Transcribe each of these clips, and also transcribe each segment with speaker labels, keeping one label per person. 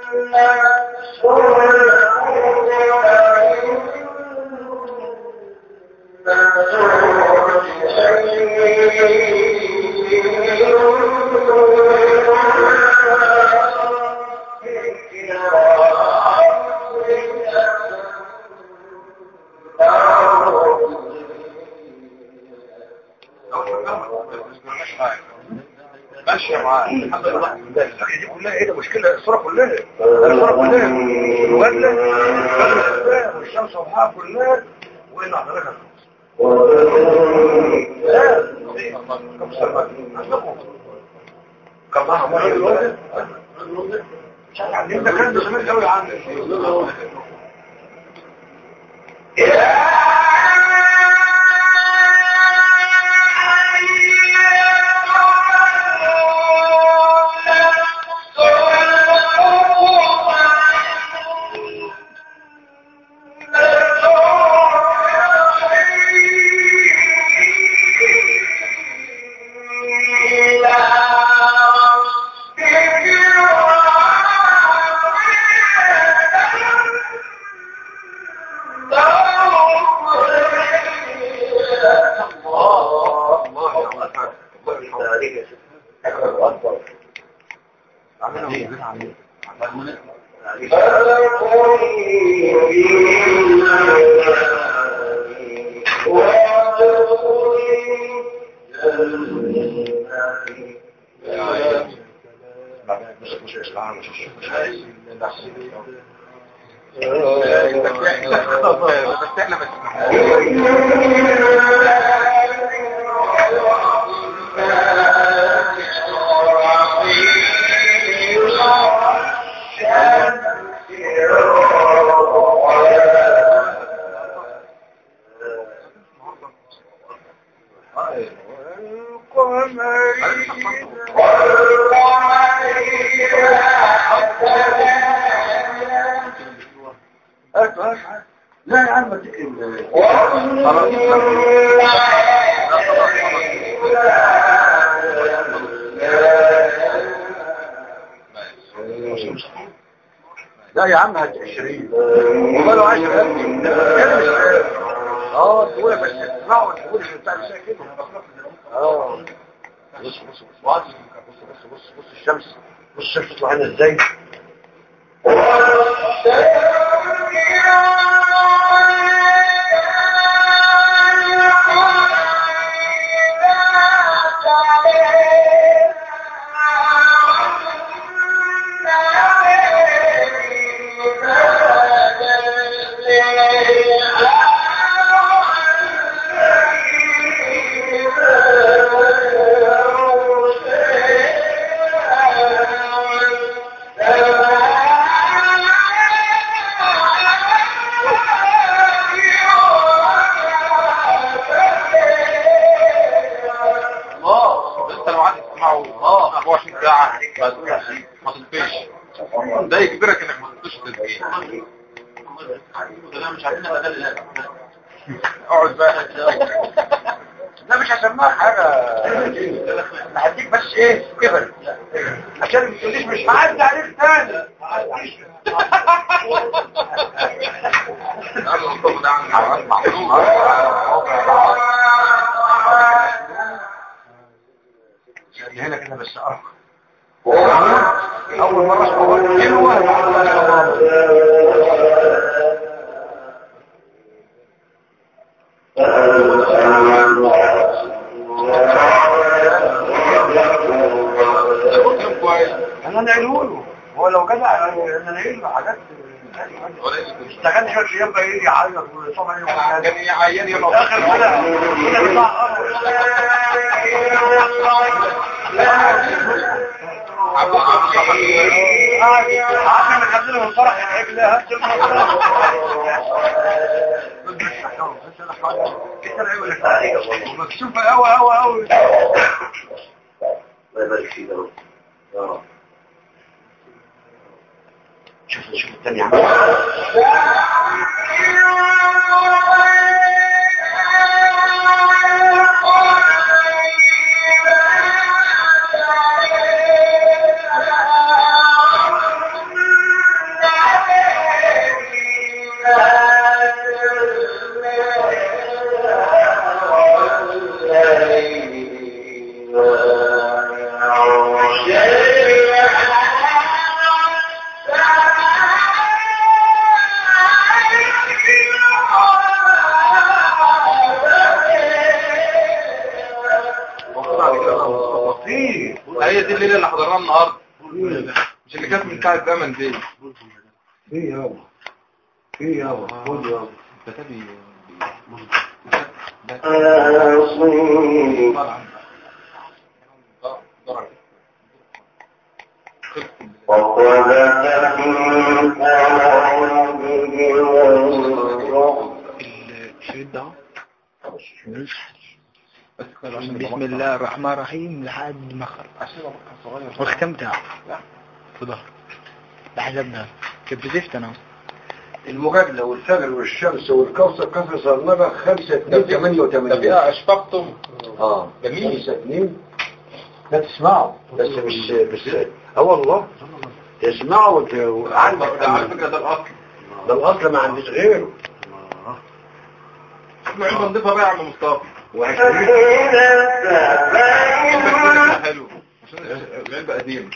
Speaker 1: ماشية معاه الحمد لله دي كلها ايه ده مشكلة الصورة كلها الصورة كلها الوزن والشمس وضحاها كلها وإن حضرتك كم سنة كم معها مرة الوزن انت كان زمان قوي عنك لا يا عم لا يا عم هات 20 وقالوا 10 اه تقول بس تسمعوا تقول بتاع الشيء كده اه بص بص بص بص بص بص بص الشمس بص الشمس تطلع لنا ازاي
Speaker 2: الله انت لو قعدت تسمعه اه 24 ساعه ما ما تطفيش ده يجبرك انك ما تطفيش التسجيل
Speaker 3: لا مش عايزين نتدلل
Speaker 2: اقعد بقى
Speaker 1: لا مش هسمعك حاجة انا هديك بس ايه كبر عشان ما تقوليش مش هعدي عليك تاني
Speaker 2: قال مصطفى ده عن محروم
Speaker 1: يعني هنا كده بس اه اول مرة اسمه حلوة
Speaker 2: يوم كويس
Speaker 1: انا نعيله له هو لو جدع انا نعيله له حاجات
Speaker 2: ولا يسكت.
Speaker 1: اشتغلت شوية ايام بقى يجي يعيط وصبع
Speaker 2: كان يعين يلا
Speaker 1: اخر كده كده بيطلع
Speaker 2: ابوك
Speaker 1: قعدنا نخزنه من فرح العجل هات مكشوفة قوي قوي قوي
Speaker 3: الله يبارك فيك يا رب يا رب
Speaker 1: شوف شوف الثاني عمل
Speaker 4: Thank you.
Speaker 2: مش اللي كانت من ساعة زمن دي
Speaker 1: ايه يابا ايه يابا خد يابا
Speaker 2: ده بي
Speaker 4: الشريط ده بسم الله الرحمن الرحيم لحد ما خلص والختم بتاعه في ظهر الحزب ده كنت زفت انا
Speaker 1: المجادلة والفجر والشمس والكوثر كسر صرنبة خمسة اتنين تمانية
Speaker 2: ده
Speaker 1: وتمانين
Speaker 2: فيها اشفقتم
Speaker 1: اه
Speaker 2: جميل.
Speaker 1: خمسة اتنين لا تسمعوا بس مش مش اه والله تسمعوا وت-
Speaker 2: ده
Speaker 1: وعندك
Speaker 2: على فكرة ده الاصل
Speaker 1: ده الاصل ما عنديش غيره
Speaker 2: احنا عندنا نضيفها بقى يا عم مصطفى
Speaker 1: وعشرين
Speaker 2: ده حلو عشان العلبة قديمة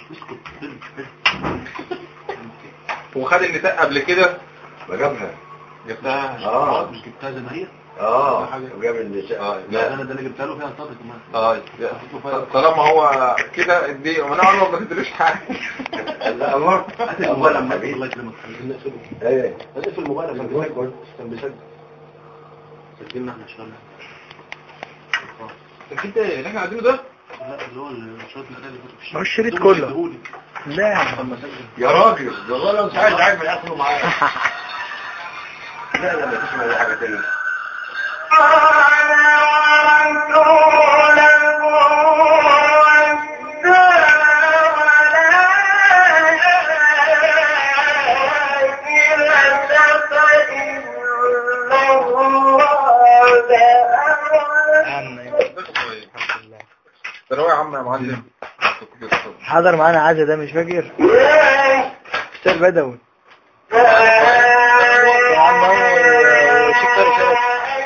Speaker 2: وخد النساء قبل كده
Speaker 1: ما جابها
Speaker 2: جبتها
Speaker 1: اه
Speaker 5: مش جبتها زي ما هي
Speaker 1: اه وجاب النساء
Speaker 2: اه
Speaker 5: لا
Speaker 2: لا
Speaker 5: انا ده اللي جبتها له فيها صدق كمان
Speaker 2: اه طالما هو كده ادي وانا اول ما تدريش حاجه
Speaker 1: لا الله
Speaker 5: هات
Speaker 1: الله
Speaker 5: الموبايل
Speaker 1: لما
Speaker 5: عمال
Speaker 1: بيه
Speaker 5: الله يكرمك عايزين نقفله
Speaker 1: ايه
Speaker 5: هات الموبايل عشان
Speaker 1: الموبايل
Speaker 5: بيسجل كان بيسجل سجلنا احنا اشتغلنا
Speaker 2: انت اللي احنا عايزينه ده
Speaker 5: لا اللي هو الشريط اللي اللي فاتوا في
Speaker 4: هو الشريط
Speaker 5: دول
Speaker 4: كله.
Speaker 5: اديهولي.
Speaker 4: لا يا عم.
Speaker 5: لما سجل
Speaker 1: يا راجل ده والله لو مش عايز عايز ما ياكلوا معايا لا لا ما تسمع دي حاجة تانية
Speaker 4: عم.
Speaker 2: ده هو يا عم يا معلم
Speaker 4: حضر معانا عزا ده مش فاكر استاذ بدوي يا عم هو شيخ طارق شرف.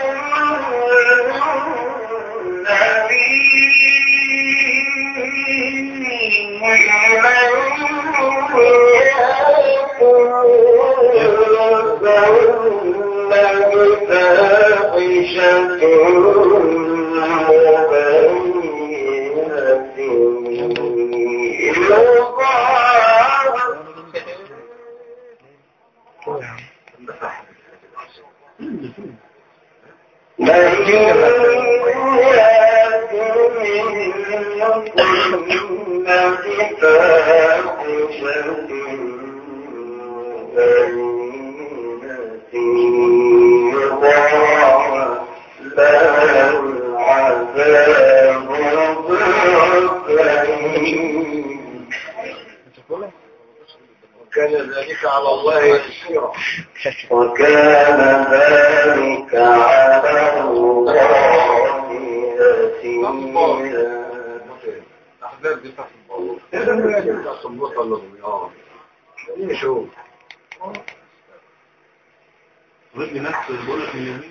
Speaker 1: كان ذلك على الله يسيرا
Speaker 6: وكان ذلك على الله يسيرا
Speaker 2: الاحزاب دي بتاعت البابا
Speaker 1: ايه ده اللي يجب تصبط الله اه خليني اشوف
Speaker 5: رجل ناس بقول لك من اليمين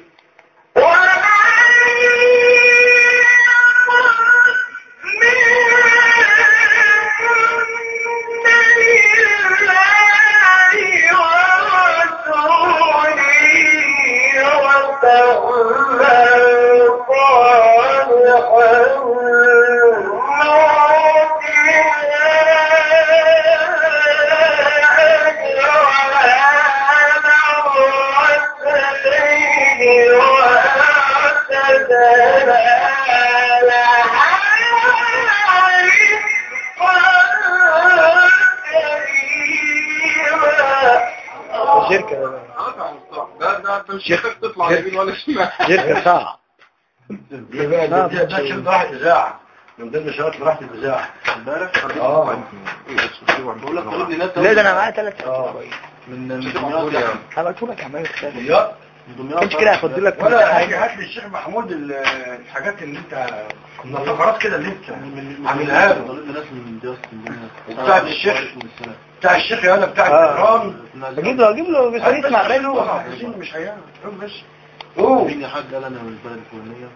Speaker 4: شركة ده بقى.
Speaker 2: ده ده انت مش محتاج تطلع يمين ولا شمال
Speaker 4: شركة صعب
Speaker 1: دي بقى
Speaker 4: نعم.
Speaker 1: دي ده شرط راحة إذاعة من ضمن شروط راحة الإذاعة
Speaker 5: امبارح
Speaker 1: اه
Speaker 5: بقول لك رجل ناس
Speaker 4: لا ده انا معايا ثلاث
Speaker 1: آه.
Speaker 5: من من دمياط يعني
Speaker 4: هبعته لك يا عم يختار
Speaker 1: دمياط
Speaker 5: من دمياط
Speaker 4: كنت كده هاخد لك كل
Speaker 1: ولا هاجي
Speaker 4: حاجة
Speaker 1: هات لي الشيخ محمود ال- الحاجات اللي انت الفقرات كده اللي انت
Speaker 5: من
Speaker 1: عاملها له
Speaker 5: طالب ناس من ديوس من دمياط
Speaker 1: وبتاعت الشيخ.
Speaker 5: من السنة.
Speaker 1: بتاع الشيخ يالا بتاع
Speaker 4: آه.
Speaker 1: الإكرام
Speaker 4: اجيب له اجيب له بس يسمع
Speaker 1: منه
Speaker 4: منه
Speaker 1: عايزين مش هيعمل شوف بس اوه
Speaker 5: مين حد قال انا من البلد الفلانية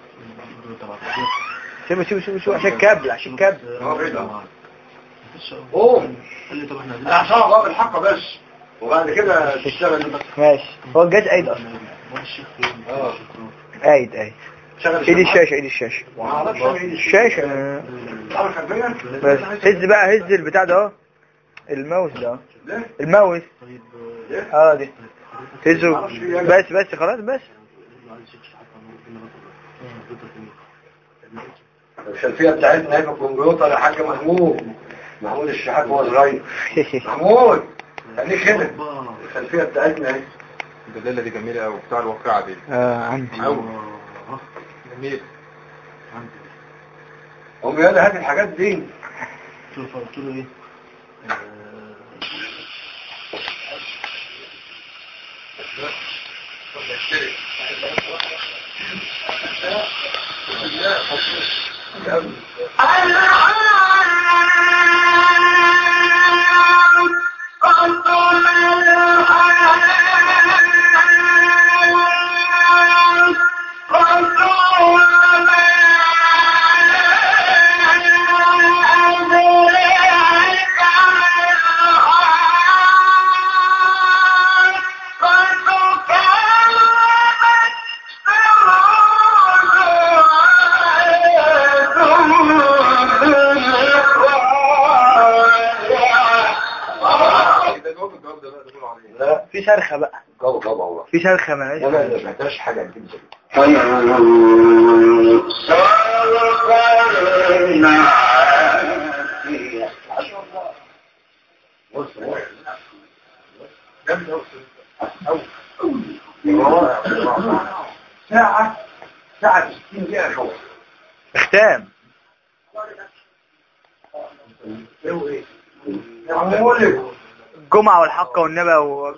Speaker 4: سيبه سيبه سيبه سيبه عشان كابل عشان كابل
Speaker 1: اه ايه ده
Speaker 5: مفيش
Speaker 1: اوه
Speaker 5: قال لي طب احنا عايزين
Speaker 1: انا عشان الله الحق بس وبعد كده تشتغل
Speaker 4: ماشي هو الجاز قايد اصلا
Speaker 5: هو الشيخ فين؟
Speaker 1: اه.
Speaker 4: قايد قايد ايدي الشاشة ايدي الشاشة
Speaker 1: ما اعرفش انا ايه
Speaker 4: الشاشة آه.
Speaker 1: تعرف خلفيا
Speaker 4: بس هز بقى هز البتاع ده اهو الماوس ده اهو.
Speaker 1: ليه؟
Speaker 4: الماوس
Speaker 1: ليه؟
Speaker 4: اه دي هزه بس بس خلاص بس
Speaker 1: الخلفيه بتاعتنا هي في الكمبيوتر يا حاج محمود محمود الشحات وهو صغير محمود خليك هنا الخلفيه بتاعتنا اهي
Speaker 2: الليلة دي جميلة قوي بتاع الواقعة دي
Speaker 4: اه عندي
Speaker 2: قوي جميل
Speaker 1: هم يلا هات الحاجات دي
Speaker 5: شوف قلت له ايه
Speaker 2: ده جواب الجواب ده بقى ده بيقولوا عليه
Speaker 1: لا
Speaker 4: في شرخة بقى
Speaker 1: جو جو والله
Speaker 4: في شرخة معلش
Speaker 1: لا لا ما محتاجش حاجه كده بص بص ساعة ساعة 60 دقيقة شغل
Speaker 4: ختام
Speaker 1: يا عمولي
Speaker 4: الجمعة والحقة والنبى و...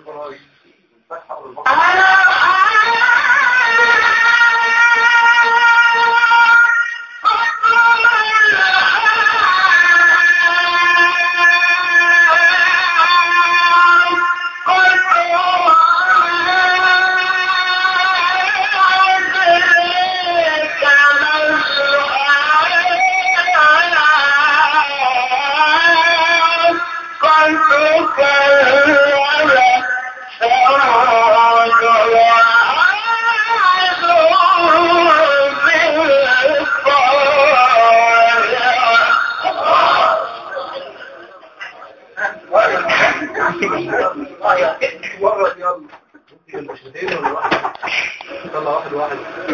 Speaker 2: طلع واحد واحد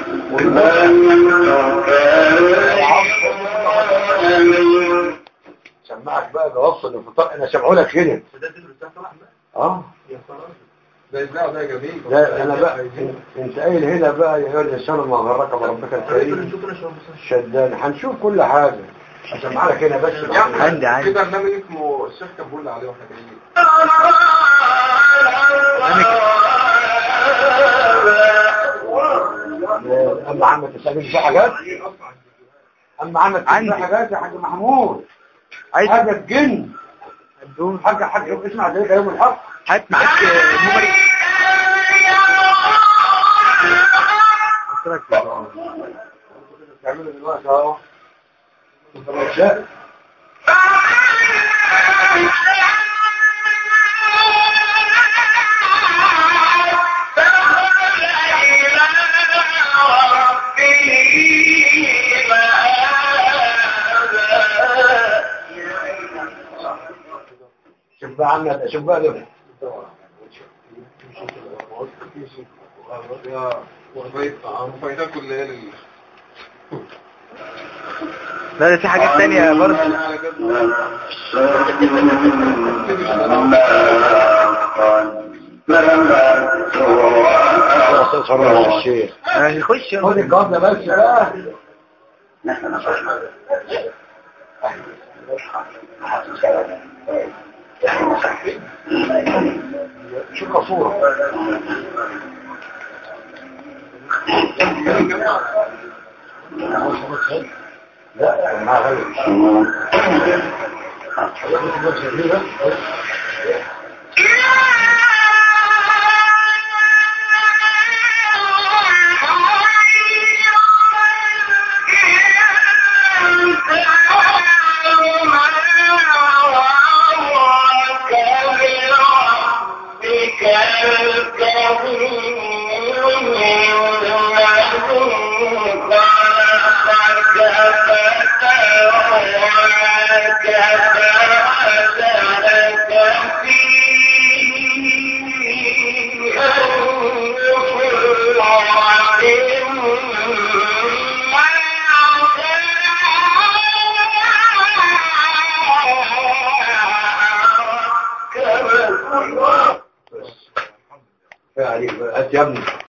Speaker 1: سمعك بقى جواب الفطار انا سامعه لك هنا اه
Speaker 2: ده ازاي ده جميل
Speaker 1: لا انا بقى انت قايل هنا بقى يا ايها الانسان ما غرك بربك الكريم شدان هنشوف كل حاجه هسمع لك هنا بس
Speaker 4: عندي عندي
Speaker 2: في برنامج اسمه الشيخ كان بيقول عليه واحنا جايين
Speaker 1: اما محمد تسالني في حاجات اما محمد
Speaker 4: عندي.
Speaker 1: في حاجات يا حاج محمود
Speaker 4: عايز
Speaker 1: حاجه تجن
Speaker 4: هتدوم
Speaker 1: حاجه حاجه اسمع ذلك يوم الحق
Speaker 4: هات معاك نمري
Speaker 1: تعمله دلوقتي اهو لا شوف بقى عمك شوف بقى ده
Speaker 2: يا وفايدة كل ليلة
Speaker 4: لا ده في حاجات تانية برضه
Speaker 1: يا استاذ فراس الشيخ
Speaker 4: هنخش
Speaker 1: خد الجواب ده بس بقى شو كفورة لا ما غير
Speaker 6: الكبير من
Speaker 1: عليك بقى هات يا ابني